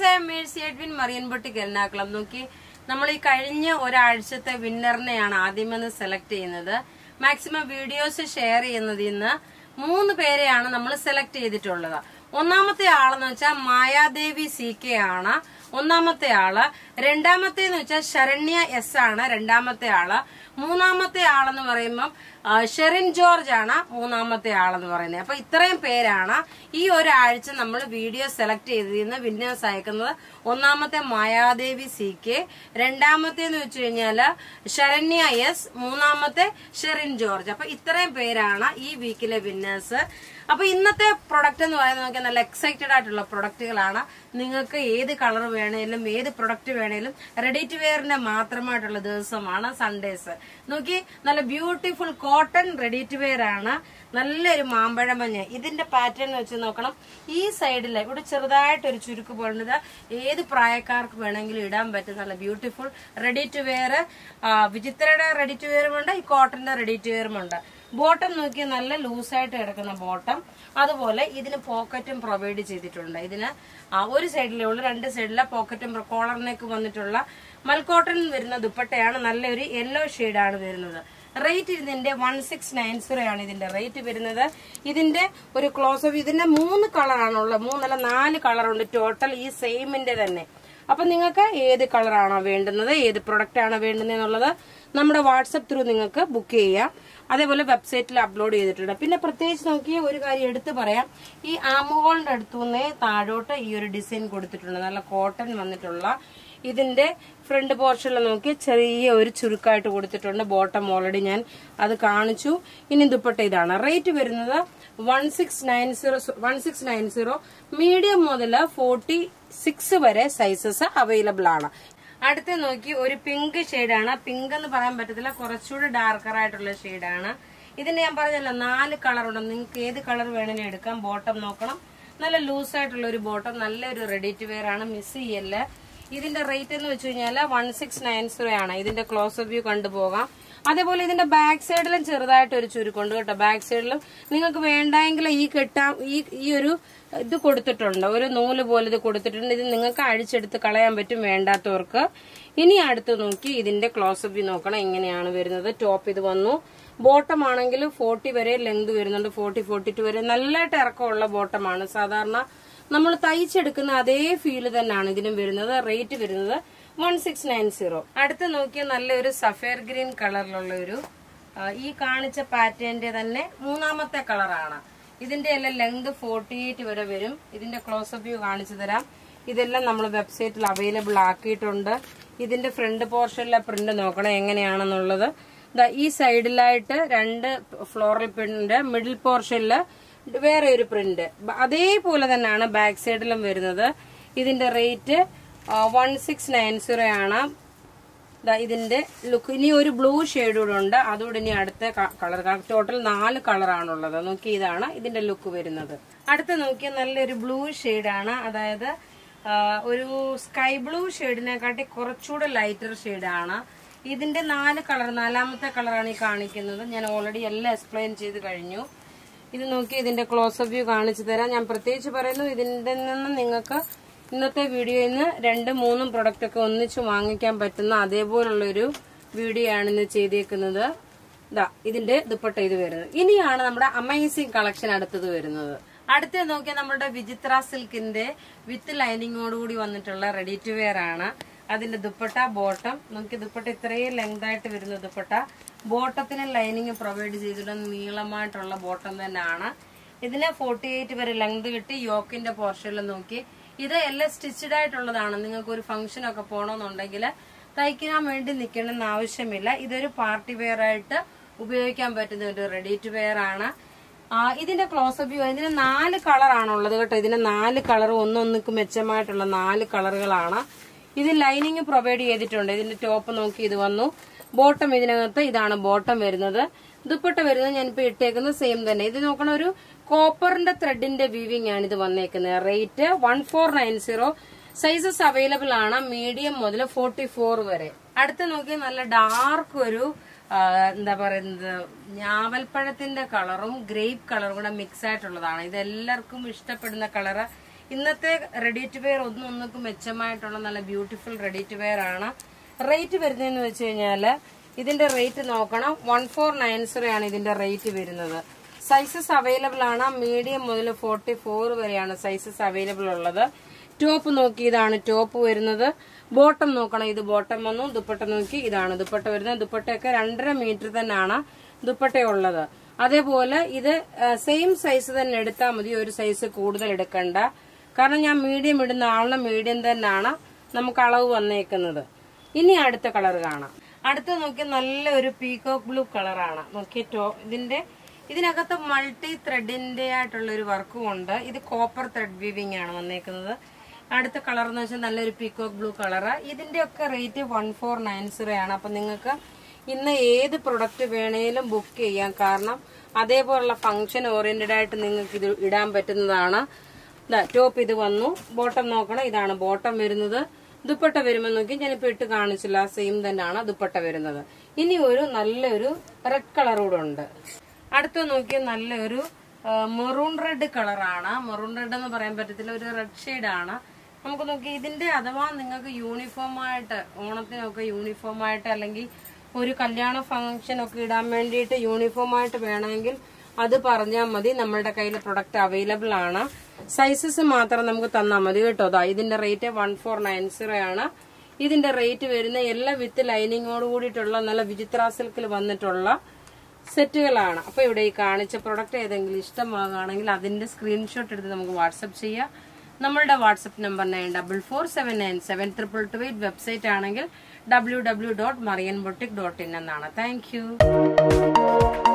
friends I Mercy Edwin മറിയൻപൊട്ടി എറണാകുളം നോക്കി നമ്മൾ ഈ കഴിഞ്ഞ ഒരാഴ്ചത്തെ വിന്നറിനെയാണ് ആദ്യമൊന്ന് സെലക്ട് ചെയ്യുന്നത് മാക്സിമം വീഡിയോസ് ഷെയർ ചെയ്യുന്നതിൽ നിന്ന് മൂന്ന് പേരെയാണ് നമ്മൾ സെലക്ട് ചെയ്തിട്ടുള്ളത് ഒന്നാമത്തെ ആളെന്ന് വെച്ചാൽ മായാദേവി സി കെ ആണ് ഒന്നാമത്തെ ആള് രണ്ടാമത്തേന്ന് വെച്ചാൽ ശരണ്യ എസ് ആണ് രണ്ടാമത്തെ ആള് മൂന്നാമത്തെ ആളെന്ന് പറയുമ്പം ആ, ഷെറിൻ ജോർജ് ആണ് മൂന്നാമത്തെ ആളെന്ന് പറയുന്നത് അപ്പൊ ഇത്രയും പേരാണ് ഈ ഒരാഴ്ച നമ്മൾ വീഡിയോ സെലക്ട് ചെയ്തിരുന്ന വിന്നേഴ്സ് അയക്കുന്നത് ഒന്നാമത്തെ മായാദേവി സി കെ രണ്ടാമത്തേന്ന് വെച്ച് കഴിഞ്ഞാല് ശരണ്യ എസ് മൂന്നാമത്തെ ഷെറിൻ ജോർജ് അപ്പൊ ഇത്രയും പേരാണ് ഈ വീക്കിലെ വിന്നേഴ്സ് അപ്പൊ ഇന്നത്തെ പ്രൊഡക്റ്റ് എന്ന് പറയുന്നത് നോക്കിയാൽ നല്ല എക്സൈറ്റഡ് ആയിട്ടുള്ള പ്രൊഡക്റ്റുകളാണ് നിങ്ങൾക്ക് ഏത് കളർ വേണേലും ഏത് പ്രൊഡക്റ്റ് വേണേലും റെഡി ടു വെയറിന്റെ മാത്രമായിട്ടുള്ള ദിവസമാണ് സൺഡേസ് നോക്കി നല്ല beautiful cotton ready to wear ആണ് നല്ലൊരു മാമ്പഴ മഞ്ഞ ഇതിന്റെ പാറ്റേൺ വെച്ച് നോക്കണം ഈ സൈഡിൽ ഇവിടെ ചെറുതായിട്ട് ഒരു ചുരുക്ക് പോലുണ്ട് ഏത് പ്രായക്കാർക്ക് വേണമെങ്കിലും ഇടാൻ പറ്റും നല്ല ബ്യൂട്ടിഫുൾ റെഡി ടു വെയർ വിചിത്രയുടെ റെഡി ടു വെയറും ഉണ്ട് ഈ കോട്ടന്റെ റെഡി ടു വെയറും ഉണ്ട് ബോട്ടം നോക്കിയാൽ നല്ല ലൂസായിട്ട് കിടക്കുന്ന ബോട്ടം അതുപോലെ ഇതിന് പോക്കറ്റും പ്രൊവൈഡ് ചെയ്തിട്ടുണ്ട് ഇതിന് ആ, ഒരു സൈഡിലേ ഉള്ളൂ രണ്ട് സൈഡിലെ പോക്കറ്റും കോളറിനേക്ക് വന്നിട്ടുള്ള മൽക്കോട്ടൺ വരുന്ന ദുപ്പട്ടയാണ് നല്ലൊരു യെല്ലോ ആണ് വരുന്നത് റേറ്റ് ഇതിന്റെ വൺ സിക്സ് നയൻ സീറോ ആണ് ഇതിന്റെ റേറ്റ് വരുന്നത് ഇതിന്റെ ഒരു ക്ലോസ് ഓഫ് ഇതിന്റെ മൂന്ന് കളറാണുള്ളത് മൂന്നല്ല നാല് കളറുണ്ട് ടോട്ടൽ ഈ സെയിമിന്റെ തന്നെ അപ്പൊ നിങ്ങൾക്ക് ഏത് കളറാണോ വേണ്ടുന്നത് ഏത് പ്രൊഡക്റ്റ് ആണോ വേണ്ടുന്നത് എന്നുള്ളത് നമ്മുടെ വാട്സപ്പ് ത്രൂ നിങ്ങൾക്ക് ബുക്ക് ചെയ്യാം അതേപോലെ വെബ്സൈറ്റിൽ അപ്ലോഡ് ചെയ്തിട്ടുണ്ട് പിന്നെ പ്രത്യേകിച്ച് നോക്കിയ ഒരു കാര്യം എടുത്തു പറയാം ഈ ആമുകോളിന്റെ അടുത്തുനിന്നേ താഴോട്ട് ഈ ഒരു ഡിസൈൻ കൊടുത്തിട്ടുണ്ട് നല്ല കോട്ടൺ വന്നിട്ടുള്ള ഇതിന്റെ ഫ്രണ്ട് പോർഷനിൽ നോക്കി ചെറിയ ഒരു ചുരുക്കായിട്ട് കൊടുത്തിട്ടുണ്ട് ബോട്ടം ഓൾറെഡി ഞാൻ അത് കാണിച്ചു ഇനി ദുപ്പട്ട ഇതാണ് റേറ്റ് വരുന്നത് one six nine zero one six nine zero medium മുതൽ ഫോർട്ടി സിക്സ് വരെ സൈസസ് അവൈലബിൾ ആണ് അടുത്ത് നോക്കി ഒരു പിങ്ക് ഷെയ്ഡാണ് പിങ്ക് എന്ന് പറയാൻ പറ്റത്തില്ല കുറച്ചുകൂടി ഡാർക്കർ ആയിട്ടുള്ള ഷെയ്ഡാണ് ഇതിന് ഞാൻ പറഞ്ഞല്ലോ നാല് കളർ ഉണ്ട് നിങ്ങൾക്ക് ഏത് കളർ വേണമെങ്കിലും എടുക്കാം ബോട്ടം നോക്കണം നല്ല ലൂസ് ആയിട്ടുള്ള ഒരു ബോട്ടം നല്ലൊരു റെഡി ടു വെയർ ആണ് മിസ് ചെയ്യല്ല ഇതിന്റെ റേറ്റ് എന്ന് വെച്ച് കഴിഞ്ഞാൽ വൺ സിക്സ് നയൻ സീറോ ആണ് ഇതിന്റെ ക്ലോസ് വ്യൂ കണ്ടുപോകാം അതേപോലെ ഇതിന്റെ ബാക്ക് സൈഡിലും ചെറുതായിട്ട് ഒരു ചുരുക്കുണ്ട് കേട്ടോ ബാക്ക് സൈഡിലും നിങ്ങൾക്ക് വേണ്ടെങ്കിൽ ഈ കെട്ടാം ഈ ഈ ഒരു ഇത് കൊടുത്തിട്ടുണ്ട് ഒരു നൂല് പോലെ ഇത് കൊടുത്തിട്ടുണ്ട് ഇത് നിങ്ങൾക്ക് അഴിച്ചെടുത്ത് കളയാൻ പറ്റും വേണ്ടാത്തവർക്ക് ഇനി അടുത്ത് നോക്കി ഇതിന്റെ ക്ലോസ് വ്യൂ നോക്കണം ഇങ്ങനെയാണ് വരുന്നത് ടോപ്പ് ഇത് വന്നു ബോട്ടം ആണെങ്കിൽ ഫോർട്ടി വരെ ലെങ്ത് വരുന്നുണ്ട് ഫോർട്ടി ഫോർട്ടി ടു വരെ നല്ലതായിട്ട് ഇറക്കമുള്ള ബോട്ടമാണ് സാധാരണ നമ്മൾ തയ്ച്ചെടുക്കുന്ന അതേ ഫീല് തന്നെയാണ് ഇതിനും വരുന്നത് റേറ്റ് വരുന്നത് വൺ സിക്സ് നയൻ സീറോ അടുത്ത് നോക്കിയാൽ നല്ലൊരു സഫയർ ഗ്രീൻ കളറിലുള്ള ഒരു ആ, ഈ കാണിച്ച പാറ്റേണിന്റെ തന്നെ മൂന്നാമത്തെ കളറാണ് ഇതിന്റെ എല്ലാം ലെങ്ത് ഫോർട്ടി എയ്റ്റ് വരെ വരും ഇതിന്റെ ക്ലോസപ്പ് വ്യൂ കാണിച്ചു തരാം ഇതെല്ലാം നമ്മൾ വെബ്സൈറ്റിൽ അവൈലബിൾ ആക്കിയിട്ടുണ്ട് ഇതിന്റെ ഫ്രണ്ട് പോർഷനിലെ പ്രിന്റ് നോക്കണം എങ്ങനെയാണെന്നുള്ളത് ദാ ഈ സൈഡിലായിട്ട് രണ്ട് ഫ്ലോറൽ പ്രിന്റ് മിഡിൽ പോർഷനിൽ വേറെ ഒരു പ്രിന്റ് അതേപോലെ തന്നെയാണ് ബാക്ക് സൈഡിലും വരുന്നത് ഇതിന്റെ rate one six nine zero ആണ് ദാ ഇതിന്റെ ലുക്ക് ഇനി ഒരു ബ്ലൂ ഷെയ്ഡ് കൂടെ ഉണ്ട് അതുകൂടെ ഇനി അടുത്ത കളർ ടോട്ടൽ നാല് കളറാണുള്ളത് നോക്കി ഇതാണ് ഇതിന്റെ ലുക്ക് വരുന്നത് അടുത്ത നോക്കിയാൽ നല്ലൊരു ബ്ലൂ ആണ് അതായത് ആ, ഒരു സ്കൈ ബ്ലൂ ഷെയ്ഡിനെക്കാട്ടി കുറച്ചുകൂടെ ലൈറ്റർ ഷെയ്ഡാണ് ഇതിന്റെ നാല് കളർ നാലാമത്തെ കളറാണ് ഈ കാണിക്കുന്നത് ഞാൻ ഓൾറെഡി എല്ലാം എക്സ്പ്ലെയിൻ ചെയ്ത് കഴിഞ്ഞു ഇത് നോക്കി ഇതിന്റെ ക്ലോസ് വ്യൂ കാണിച്ചു തരാം ഞാൻ പ്രത്യേകിച്ച് പറയുന്നു ഇതിന്റെ നിന്ന് നിങ്ങൾക്ക് ഇന്നത്തെ വീഡിയോയിൽ നിന്ന് രണ്ടും മൂന്നും പ്രൊഡക്റ്റ് ഒക്കെ ഒന്നിച്ച് വാങ്ങിക്കാൻ പറ്റുന്ന അതേപോലുള്ള ഒരു വീഡിയോ ആണ് ഇന്ന് ചെയ്തേക്കുന്നത് ഇതാ ഇതിന്റെ ദുപ്പട്ട ഇത് വരുന്നത് ഇനിയാണ് നമ്മുടെ അമേസിംഗ് കളക്ഷൻ അടുത്തത് വരുന്നത് അടുത്ത നോക്കിയാൽ നമ്മുടെ വിചിത്ര സിൽക്കിന്റെ വിത്ത് ലൈനിങ്ങോടുകൂടി വന്നിട്ടുള്ള റെഡി ടു വെയർ ആണ് അതിന്റെ ദുപ്പട്ട ബോട്ടം നമുക്ക് ദുപ്പട്ട ഇത്രയും ലെങ്ത് ആയിട്ട് വരുന്ന ദുപ്പട്ട ബോട്ടത്തിന് ലൈനിങ് പ്രൊവൈഡ് ചെയ്തിട്ടുള്ള നീളമായിട്ടുള്ള ബോട്ടം തന്നെയാണ് ഇതിന് ഫോർട്ടി എയ്റ്റ് വരെ ലെങ്ത് കിട്ടി യോക്കിന്റെ പോർഷനിൽ നോക്കി ഇത് എല്ലാം സ്റ്റിച്ചഡ് ആയിട്ടുള്ളതാണ് നിങ്ങൾക്ക് ഒരു ഫംഗ്ഷൻ ഒക്കെ പോകണമെന്നുണ്ടെങ്കിൽ തയ്ക്കാൻ വേണ്ടി നിൽക്കണമെന്ന് ആവശ്യമില്ല ഇതൊരു പാർട്ടി വെയർ ആയിട്ട് ഉപയോഗിക്കാൻ പറ്റുന്ന ഒരു റെഡി ടു വെയർ ആണ് ആ, ഇതിന്റെ ക്ലോസപ്പ് വ്യൂ ഇതിന് നാല് കളറാണ് ഉള്ളത് കേട്ടോ ഇതിന് നാല് കളർ ഒന്നൊന്നിക്ക് മെച്ചമായിട്ടുള്ള നാല് കളറുകളാണ് ഇത് ലൈനിങ് പ്രൊവൈഡ് ചെയ്തിട്ടുണ്ട് ഇതിന്റെ ടോപ്പ് നോക്കി ഇത് വന്നു ബോട്ടം ഇതിനകത്ത് ഇതാണ് ബോട്ടം വരുന്നത് ദുപ്പട്ട വരുന്നത് ഞാനിപ്പോ ഇട്ടേക്കുന്നത് സെയിം തന്നെ ഇത് നോക്കണ ഒരു കോപ്പറിന്റെ ത്രെഡിന്റെ വീവിംഗ് ആണ് ഇത് വന്നേക്കുന്നത് rate one four nine zero sizes available ആണ് മീഡിയം മുതൽ ഫോർട്ടി ഫോർ വരെ അടുത്ത് നോക്കി നല്ല ഡാർക്ക് ഒരു ആ, എന്താ പറയുന്നത് ഞാവൽപ്പഴത്തിന്റെ കളറും ഗ്രേപ്പ് കളറും കൂടെ മിക്സ് ആയിട്ടുള്ളതാണ് ഇത് എല്ലാവർക്കും ഇഷ്ടപ്പെടുന്ന കളറ് ഇന്നത്തെ റെഡി ടു വെയർ ഒന്നും ഒന്നൊക്കെ മെച്ചമായിട്ടുള്ള നല്ല ബ്യൂട്ടിഫുൾ റെഡി ടു വെയർ ആണ് റേറ്റ് വരുന്നതെന്ന് വെച്ച് കഴിഞ്ഞാല് ഇതിന്റെ റേറ്റ് നോക്കണം വൺ ഫോർ നയൻ സീറോ ആണ് ഇതിന്റെ റേറ്റ് വരുന്നത് സൈസസ് അവൈലബിൾ ആണ് മീഡിയം മുതൽ ഫോർട്ടി ഫോർ വരെയാണ് സൈസസ് അവൈലബിൾ ഉള്ളത് ടോപ്പ് നോക്കി ഇതാണ് ടോപ്പ് വരുന്നത് ബോട്ടം നോക്കണം ഇത് ബോട്ടം വന്നു ദുപ്പട്ട നോക്കി ഇതാണ് ദുപ്പട്ട വരുന്നത് ദുപ്പട്ടയൊക്കെ രണ്ടര മീറ്റർ തന്നെയാണ് ദുപ്പട്ടയുള്ളത് അതേപോലെ ഇത് സെയിം സൈസ് തന്നെ എടുത്താൽ മതി ഒരു സൈസ് കൂടുതൽ എടുക്കണ്ട കാരണം ഞാൻ മീഡിയം ഇടുന്ന ആളിന് മീഡിയം തന്നെയാണ് നമുക്ക് അളവ് വന്നേക്കുന്നത് ഇനി അടുത്ത കളർ കാണാം അടുത്ത നോക്കി നല്ലൊരു പീകോക്ക് ബ്ലൂ കളറാണ് നോക്കി ടോ ഇതിന്റെ ഇതിനകത്ത് മൾട്ടി ത്രെഡിന്റെ ആയിട്ടുള്ള ഒരു വർക്കും ഉണ്ട് ഇത് കോപ്പർ ത്രെഡ് വീവിംഗ് ആണ് വന്നേക്കുന്നത് അടുത്ത കളർ എന്ന് വെച്ചാൽ നല്ലൊരു പീകോക്ക് ബ്ലൂ കളറ് ഇതിന്റെ ഒക്കെ rate one four nine zero ആണ് അപ്പൊ നിങ്ങൾക്ക് ഇന്ന് ഏത് പ്രൊഡക്റ്റ് വേണേലും ബുക്ക് ചെയ്യാം കാരണം അതേപോലുള്ള ഫംഗ്ഷൻ ഓറിയന്റഡ് ആയിട്ട് നിങ്ങൾക്ക് ഇത് ഇടാൻ പറ്റുന്നതാണ് ടോപ്പ് ഇത് വന്നു ബോട്ടം നോക്കണം ഇതാണ് ബോട്ടം വരുന്നത് ദുപ്പട്ട വരുമ്പോൾ നോക്കി ഞാനിപ്പോ ഇട്ട് കാണിച്ചില്ല സെയിം തന്നെയാണ് ദുപ്പട്ട വരുന്നത് ഇനി ഒരു നല്ലൊരു റെഡ് കളർ കൂടെ ഉണ്ട് അടുത്ത നോക്കി നല്ലൊരു മെറൂൺ റെഡ് കളറാണ് മെറൂൺ റെഡ് എന്ന് പറയാൻ പറ്റത്തില്ല ഒരു റെഡ് ഷെയ്ഡ് ആണ് നമുക്ക് നോക്കി ഇതിന്റെ അഥവാ നിങ്ങൾക്ക് യൂണിഫോം ആയിട്ട് ഓണത്തിനൊക്കെ യൂണിഫോം ആയിട്ട് അല്ലെങ്കിൽ ഒരു കല്യാണ ഫംഗ്ഷൻ ഒക്കെ ഇടാൻ വേണ്ടിയിട്ട് യൂണിഫോം ആയിട്ട് വേണമെങ്കിൽ അത് പറഞ്ഞാൽ മതി നമ്മളുടെ കയ്യിൽ പ്രൊഡക്റ്റ് അവൈലബിൾ ആണ് സൈസസ് മാത്രം നമുക്ക് തന്നാൽ മതി കേട്ടോ ദാ ഇതിന്റെ rate one four nine zero ആണ് ഇതിന്റെ റേറ്റ് വരുന്ന എല്ലാ വിത്ത് ലൈനിങ്ങോട് കൂടിയിട്ടുള്ള നല്ല വിചിത്ര സിൽക്കിൽ വന്നിട്ടുള്ള സെറ്റുകളാണ് അപ്പൊ ഇവിടെ ഈ കാണിച്ച പ്രൊഡക്റ്റ് ഏതെങ്കിലും ഇഷ്ടമാകുകയാണെങ്കിൽ അതിന്റെ സ്ക്രീൻഷോട്ട് എടുത്ത് നമുക്ക് വാട്സപ്പ് ചെയ്യാം നമ്മളുടെ WhatsApp number nine double four seven nine seven triple two eight website ആണെങ്കിൽ W W dot Mariyan boutique dot in എന്നാണ് താങ്ക് യു